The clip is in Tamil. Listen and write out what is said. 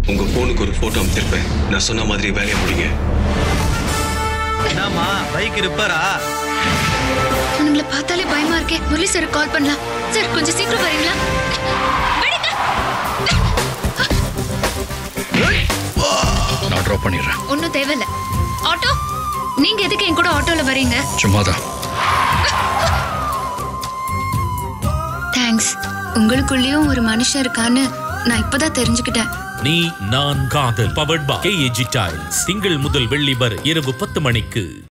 உங்க போனுக்கு ஒரு போட்டோ அமைச்சிருப்பேன் நான் சொன்ன மாதிரி வேலையை முடிங்க என்னம்மா பைக் ரிப்பேரா உங்களை பார்த்தாலே பயமா இருக்கே முரளி சார் கால் பண்ணலாம் சார் கொஞ்சம் சீக்கிரம் வரீங்களா விடுங்க. நான் ட்ராப் பண்ணிடுறேன் ஒண்ணும் தேவையில்ல ஆட்டோ நீங்க எதுக்கு என் கூட ஆட்டோல வரீங்க சும்மாதான் தேங்க்ஸ் உங்களுக்குள்ளேயும் ஒரு மனுஷன் இருக்கான்னு நான் இப்பதான் தெரிஞ்சுக்கிட்டேன் நீ நான் காதல் பவர்ட் பை கேஏஜி டைல்ஸ் திங்கள் முதல் வெள்ளி வரை இரவு பத்து மணிக்கு